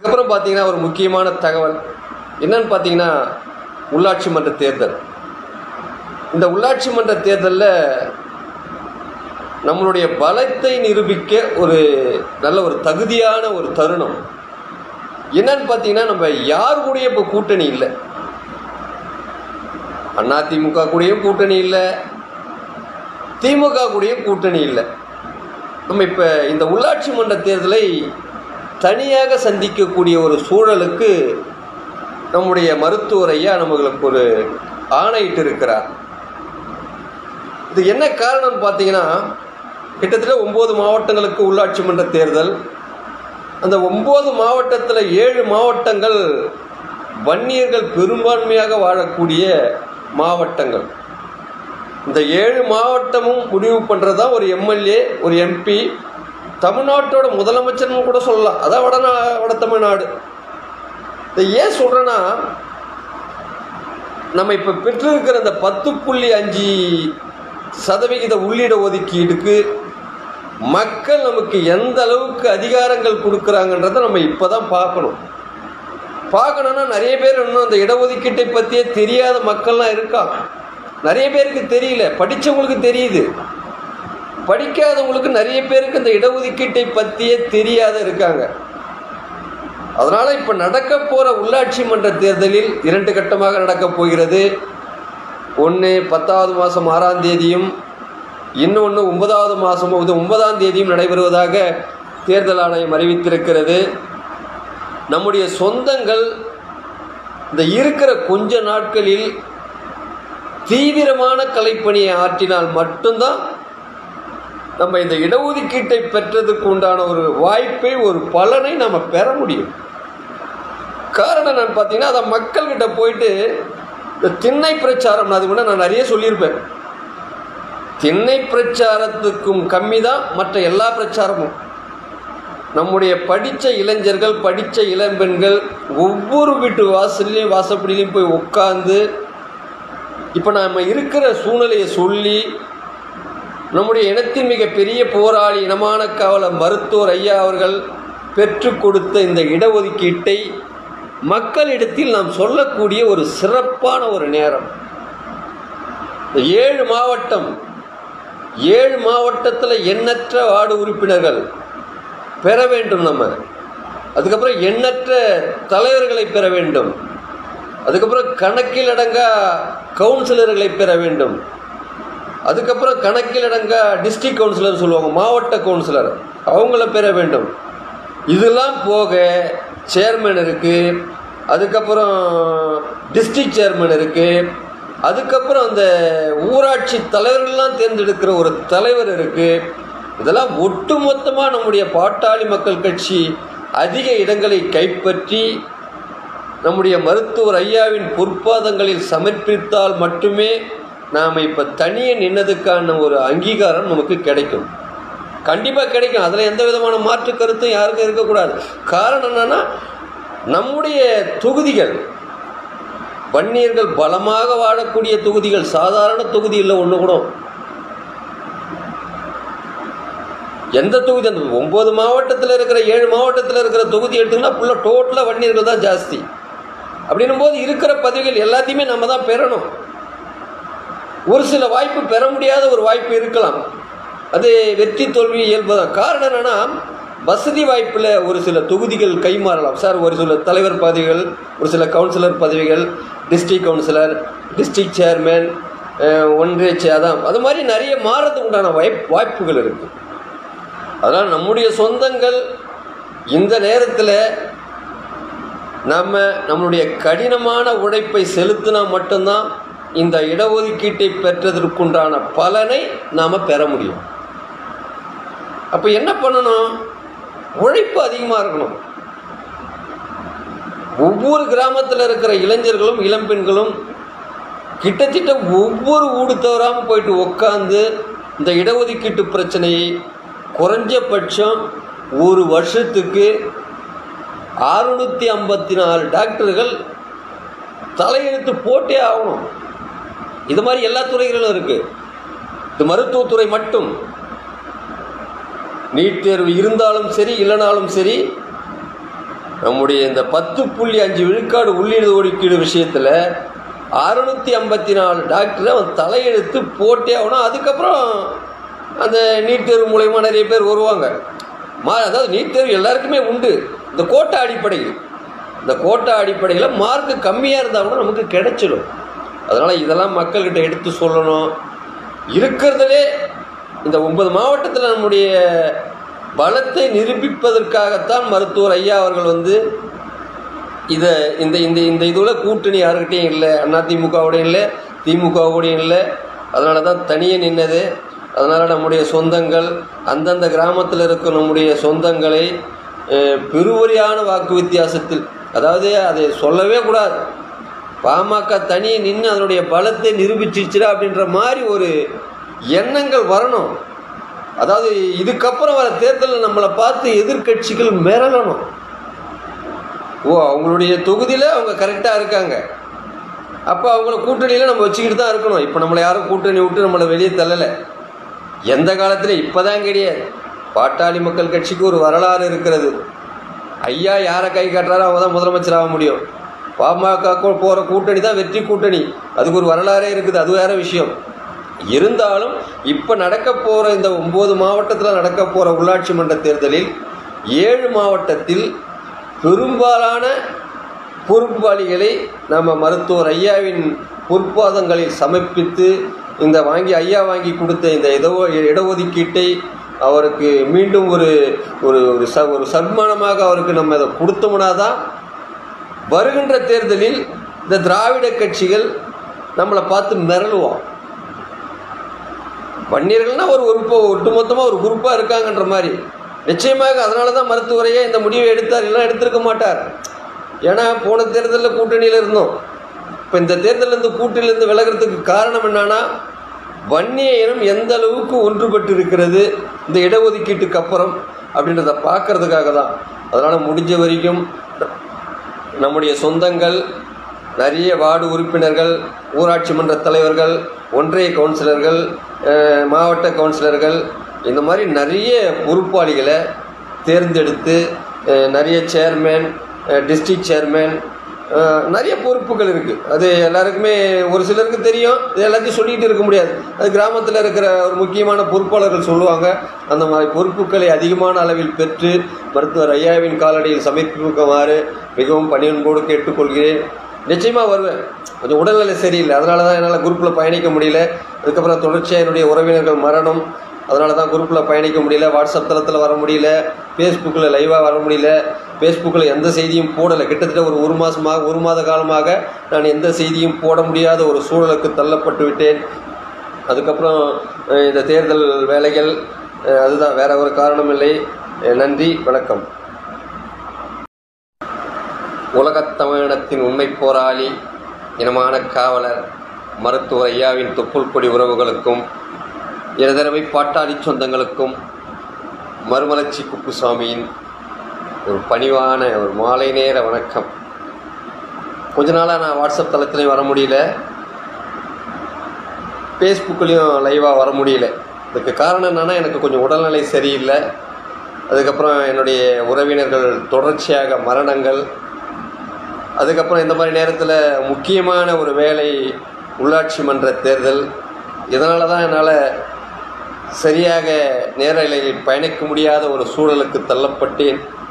அப்புறம் பார்த்தீங்கன்னா ஒரு முக்கியமான தகவல் என்னன்னு பார்த்தீங்கன்னா உள்ளாட்சி மன்ற தேர்தல் இந்த உள்ளாட்சி மன்ற தேர்தலில் நம்மளுடைய பலத்தை நிரூபிக்க ஒரு நல்ல ஒரு தகுதியான ஒரு தருணம் என்னன்னு பார்த்தீங்கன்னா நம்ம யார் கூடயும் இப்போ கூட்டணி இல்லை அதிமுக கூடயும் கூட்டணி இல்லை திமுக கூடயும் கூட்டணி இல்லை நம்ம இப்போ இந்த உள்ளாட்சி மன்ற தேர்தலை தனியாக சந்திக்கக்கூடிய ஒரு சூழலுக்கு நம்முடைய மருத்துவர் ஐயா நம்மளுக்கு ஒரு ஆணையிட்டு இருக்கிறார் இது என்ன காரணம்னு பார்த்தீங்கன்னா கிட்டத்தட்ட ஒம்பது மாவட்டங்களுக்கு உள்ளாட்சி மன்ற தேர்தல் அந்த ஒம்பது மாவட்டத்தில் ஏழு மாவட்டங்கள் வன்னியர்கள் பெரும்பான்மையாக வாழக்கூடிய மாவட்டங்கள் இந்த ஏழு மாவட்டமும் முடிவு பண்ணுறது தான் ஒரு எம்எல்ஏ ஒரு எம்பி தமிழ்நாட்டோட முதலமைச்சர்னு கூட சொல்லலாம் அதான் வட வட தமிழ்நாடு இதை ஏன் சொல்கிறேன்னா நம்ம இப்போ பெற்றிருக்கிற அந்த பத்து புள்ளி அஞ்சு சதவிகித உள்ளிட ஒதுக்கீடுக்கு மக்கள் நமக்கு எந்த அளவுக்கு அதிகாரங்கள் கொடுக்குறாங்கன்றதை நம்ம இப்போ தான் பார்க்கணும் பார்க்கணுன்னா நிறைய பேர் இன்னும் அந்த இடஒதுக்கீட்டை பற்றியே தெரியாத மக்கள்லாம் இருக்கா நிறைய பேருக்கு தெரியல படித்தவங்களுக்கு தெரியுது படிக்காதவங்களுக்கு நிறைய பேருக்கு இந்த இடஒதுக்கீட்டை பற்றியே தெரியாத இருக்காங்க அதனால் இப்போ நடக்க போகிற உள்ளாட்சி மன்ற தேர்தலில் இரண்டு கட்டமாக நடக்கப் போகிறது ஒன்று பத்தாவது மாதம் ஆறாம் தேதியும் இன்னொன்று ஒன்பதாவது மாதம் இது ஒன்பதாம் தேதியும் நடைபெறுவதாக தேர்தல் ஆணையம் அறிவித்திருக்கிறது நம்முடைய சொந்தங்கள் இந்த இருக்கிற கொஞ்ச நாட்களில் தீவிரமான கலைப்பணியை ஆற்றினால் மட்டும்தான் நம்ம இந்த இடஒதுக்கீட்டை பெற்றதுக்கு உண்டான ஒரு வாய்ப்பை ஒரு பலனை நம்ம பெற முடியும் காரணம் நான் பார்த்தீங்கன்னா அதை மக்கள்கிட்ட போயிட்டு இந்த திண்ணை பிரச்சாரம் அது கூட நான் நிறைய சொல்லியிருப்பேன் திண்ணை பிரச்சாரத்துக்கும் கம்மி தான் மற்ற எல்லா பிரச்சாரமும் நம்முடைய படித்த இளைஞர்கள் படித்த இளம்பெண்கள் ஒவ்வொரு வீட்டு வாசல்லையும் வாசப்படியிலையும் போய் உட்காந்து இப்போ நாம் இருக்கிற சூழ்நிலையை சொல்லி நம்முடைய இனத்தின் மிக பெரிய போராளி இனமான காவலர் மருத்துவர் ஐயா அவர்கள் பெற்றுக் கொடுத்த இந்த இடஒதுக்கீட்டை மக்களிடத்தில் நாம் சொல்லக்கூடிய ஒரு சிறப்பான ஒரு நேரம் இந்த ஏழு மாவட்டம் ஏழு மாவட்டத்தில் எண்ணற்ற வார்டு உறுப்பினர்கள் பெற வேண்டும் நம்ம அதுக்கப்புறம் எண்ணற்ற தலைவர்களை பெற வேண்டும் அதுக்கப்புறம் கணக்கில் அடங்கா கவுன்சிலர்களை பெற வேண்டும் அதுக்கப்புறம் கணக்கில் அடங்கா டிஸ்ட்ரிக்ட் கவுன்சிலர் சொல்லுவாங்க மாவட்ட கவுன்சிலர் அவங்கள பெற வேண்டும் இதெல்லாம் போக சேர்மன் இருக்குது அதுக்கப்புறம் டிஸ்ட்ரிக்ட் சேர்மன் இருக்குது அதுக்கப்புறம் அந்த ஊராட்சி தலைவர்கள்லாம் தேர்ந்தெடுக்கிற ஒரு தலைவர் இருக்குது இதெல்லாம் ஒட்டுமொத்தமாக நம்முடைய பாட்டாளி மக்கள் கட்சி அதிக இடங்களை கைப்பற்றி நம்முடைய மருத்துவர் ஐயாவின் பொற்பாதங்களில் சமர்ப்பித்தால் மட்டுமே நாம் இப்போ தனியே நின்னதுக்கான ஒரு அங்கீகாரம் நமக்கு கிடைக்கும் கண்டிப்பாக கிடைக்கும் அதில் எந்த விதமான மாற்று கருத்தும் யாருக்கும் இருக்கக்கூடாது காரணம் என்னன்னா நம்முடைய தொகுதிகள் வன்னியர்கள் பலமாக வாழக்கூடிய தொகுதிகள் சாதாரண தொகுதி இல்லை ஒன்று கூட எந்த தொகுதி அந்த ஒம்பது மாவட்டத்தில் இருக்கிற ஏழு மாவட்டத்தில் இருக்கிற தொகுதி எடுத்துங்கன்னா ஃபுல்லாக டோட்டலாக வன்னியர்கள் தான் ஜாஸ்தி அப்படின்னும் போது இருக்கிற பதவிகள் எல்லாத்தையுமே நம்ம தான் பெறணும் ஒரு சில வாய்ப்பு பெற முடியாத ஒரு வாய்ப்பு இருக்கலாம் அது வெற்றி தோல்வி இயல்பு தான் காரணம் என்னென்னா வசதி வாய்ப்பில் ஒரு சில தொகுதிகள் கைமாறலாம் சார் ஒரு சில தலைவர் பதவிகள் ஒரு சில கவுன்சிலர் பதவிகள் டிஸ்ட்ரிக்ட் கவுன்சிலர் டிஸ்ட்ரிக்ட் சேர்மேன் ஒன்றிய சே அதான் அது மாதிரி நிறைய மாறதுக்கு உண்டான வாய்ப் வாய்ப்புகள் இருக்குது அதனால் நம்முடைய சொந்தங்கள் இந்த நேரத்தில் நம்ம நம்மளுடைய கடினமான உழைப்பை செலுத்தினா மட்டும்தான் இந்த இடஒதுக்கீட்டை பெற்றதற்குண்டான பலனை நாம் பெற முடியும் அப்போ என்ன பண்ணணும் உழைப்பு அதிகமாக இருக்கணும் ஒவ்வொரு கிராமத்தில் இருக்கிற இளைஞர்களும் இளம்பெண்களும் கிட்டத்தட்ட ஒவ்வொரு ஊடு தவறாமல் போயிட்டு உட்காந்து இந்த இடஒதுக்கீட்டு பிரச்சனையை குறைஞ்சபட்சம் ஒரு வருஷத்துக்கு அறுநூற்றி ஐம்பத்தி நாலு டாக்டர்கள் தலையெழுத்து போட்டே ஆகணும் இது மாதிரி எல்லா துறைகளிலும் இருக்குது இது மருத்துவத்துறை மட்டும் நீட் தேர்வு இருந்தாலும் சரி இல்லைனாலும் சரி நம்முடைய இந்த பத்து புள்ளி அஞ்சு விழுக்காடு உள்ளீடு ஒதுக்கீடு விஷயத்தில் அறுநூத்தி ஐம்பத்தி நாலு டாக்டர் அவன் தலையெழுத்து போட்டே ஆகணும் அதுக்கப்புறம் அந்த நீட் தேர்வு மூலயமா நிறைய பேர் வருவாங்க மா அதாவது நீட் தேர்வு எல்லாருக்குமே உண்டு இந்த கோட்டா அடிப்படையில் இந்த கோட்டா அடிப்படையில் மார்க் கம்மியாக இருந்தால் கூட நமக்கு கிடைச்சிடும் அதனால் இதெல்லாம் மக்கள்கிட்ட எடுத்து சொல்லணும் இருக்கிறதுலே இந்த ஒன்பது மாவட்டத்தில் நம்முடைய பலத்தை நிரூபிப்பதற்காகத்தான் மருத்துவர் ஐயா அவர்கள் வந்து இதை இந்த இந்த இந்த இதில் கூட்டணி யாருக்கிட்டையும் இல்லை அதிமுகவோடையும் இல்லை திமுகவோடையும் இல்லை அதனால தான் தனியே நின்னது அதனால் நம்முடைய சொந்தங்கள் அந்தந்த கிராமத்தில் இருக்கிற நம்முடைய சொந்தங்களை அஹ், பெருவரியான வாக்கு வித்தியாசத்தில் அதாவது அதை சொல்லவே கூடாது பாமக தனியே நின்று அதனுடைய பலத்தை நிரூபிச்சிருச்சுடா அப்படின்ற மாதிரி ஒரு எண்ணங்கள் வரணும் அதாவது இதுக்கப்புறம் வர தேர்தலில் நம்மளை பார்த்து எதிர்க்கட்சிகள் மிரளணும் ஓ அவங்களுடைய தொகுதியில் அவங்க கரெக்டாக இருக்காங்க அப்போ அவங்கள கூட்டணியில் நம்ம வச்சுக்கிட்டு தான் இருக்கணும் இப்போ நம்மளை யாரும் கூட்டணி விட்டு நம்மளை வெளியே தள்ளலை எந்த காலத்தில் இப்போ தான் கிடையாது பாட்டாளி மக்கள் கட்சிக்கு ஒரு வரலாறு இருக்கிறது ஐயா யாரை கை காட்டுறாரோ அவங்க தான் முதலமைச்சர் ஆக முடியும் பாமக போகிற கூட்டணி தான் வெற்றி கூட்டணி அதுக்கு ஒரு வரலாறே இருக்குது அது வேற விஷயம் இருந்தாலும் இப்போ நடக்க போகிற இந்த ஒம்பது மாவட்டத்தில் நடக்க போகிற உள்ளாட்சி மன்ற தேர்தலில் ஏழு மாவட்டத்தில் பெரும்பாலான பொறுப்பாளிகளை நம்ம மருத்துவர் ஐயாவின் பொற்பாதங்களில் சமர்ப்பித்து இந்த வாங்கி ஐயா வாங்கி கொடுத்த இந்த இட இடஒதுக்கீட்டை அவருக்கு மீண்டும் ஒரு ஒரு ஒரு ச ஒரு சன்மானமாக அவருக்கு நம்ம இதை கொடுத்தோம்னா தான் வருகின்ற தேர்தலில் இந்த திராவிட கட்சிகள் நம்மளை பார்த்து மிரளுவோம் வன்னியர்கள்னா ஒரு உறுப்பு ஒட்டுமொத்தமாக ஒரு குரூப்பாக இருக்காங்கன்ற மாதிரி நிச்சயமாக அதனால தான் மருத்துவரையே இந்த முடிவை எடுத்தார் இல்லைன்னா எடுத்திருக்க மாட்டார் ஏன்னா போன தேர்தலில் கூட்டணியில் இருந்தோம் இப்போ இந்த தேர்தலில் இந்த கூட்டணியிலேருந்து விலகிறதுக்கு காரணம் என்னன்னா வன்னிய இனம் எந்த அளவுக்கு ஒன்றுபட்டு இருக்கிறது இந்த இடஒதுக்கீட்டுக்கு அப்புறம் அப்படின்றத பார்க்கறதுக்காக தான் அதனால் முடிஞ்ச வரைக்கும் நம்முடைய சொந்தங்கள் நிறைய வார்டு உறுப்பினர்கள் ஊராட்சி மன்ற தலைவர்கள் ஒன்றிய கவுன்சிலர்கள் அஹ், மாவட்ட கவுன்சிலர்கள் இந்த மாதிரி நிறைய பொறுப்பாளிகளை தேர்ந்தெடுத்து அஹ், நிறைய சேர்மேன் டிஸ்ட்ரிக்ட் சேர்மேன் நிறைய பொறுப்புகள் இருக்குது அது எல்லாருக்குமே ஒரு சிலருக்கு தெரியும் இது எல்லாத்தையும் சொல்லிகிட்டு இருக்க முடியாது அது கிராமத்தில் இருக்கிற ஒரு முக்கியமான பொறுப்பாளர்கள் சொல்லுவாங்க அந்த மாதிரி பொறுப்புகளை அதிகமான அளவில் பெற்று மருத்துவர் ஐயாவின் காலடியில் சமர்ப்பிக்குமாறு மிகவும் பணியன்போடு கேட்டுக்கொள்கிறேன் நிச்சயமாக வருவேன் கொஞ்சம் உடல்நிலை சரியில்லை அதனால தான் என்னால் குரூப்பில் பயணிக்க முடியல அதுக்கப்புறம் தொடர்ச்சியாக என்னுடைய உறவினர்கள் மரணம் அதனால தான் குரூப்பில் பயணிக்க முடியல வாட்ஸ்அப் தளத்தில் வர முடியல ஃபேஸ்புக்கில் லைவாக வர முடியல ஃபேஸ்புக்கில் எந்த செய்தியும் போடலை கிட்டத்தட்ட ஒரு ஒரு மாதமாக ஒரு மாத காலமாக நான் எந்த செய்தியும் போட முடியாத ஒரு சூழலுக்கு தள்ளப்பட்டு விட்டேன் அதுக்கப்புறம் அஹ், இந்த தேர்தல் வேலைகள் அஹ், அதுதான் வேற ஒரு காரணம் இல்லை அஹ், நன்றி வணக்கம் உலகத் தமிழினத்தின் உண்மை போராளி இனமான காவலர் மருத்துவர் ஐயாவின் தொப்புள் கொடி உறவுகளுக்கும் இருதரவை பாட்டாளி சொந்தங்களுக்கும் மறுமலர்ச்சி குப்புசாமியின் ஒரு பணிவான ஒரு மாலை நேர வணக்கம் கொஞ்ச நாளாக நான் வாட்ஸ்அப் தளத்துலையும் வர முடியல ஃபேஸ்புக்லேயும் லைவாக வர முடியல இதுக்கு காரணம் என்னென்னா எனக்கு கொஞ்சம் உடல்நிலை சரியில்லை அதுக்கப்புறம் என்னுடைய உறவினர்கள் தொடர்ச்சியாக மரணங்கள் அதுக்கப்புறம் இந்த மாதிரி நேரத்தில் முக்கியமான ஒரு வேலை உள்ளாட்சி மன்ற தேர்தல் இதனால தான் என்னால் சரியாக நேரலையில் பயணிக்க முடியாத ஒரு சூழலுக்கு தள்ளப்பட்டேன்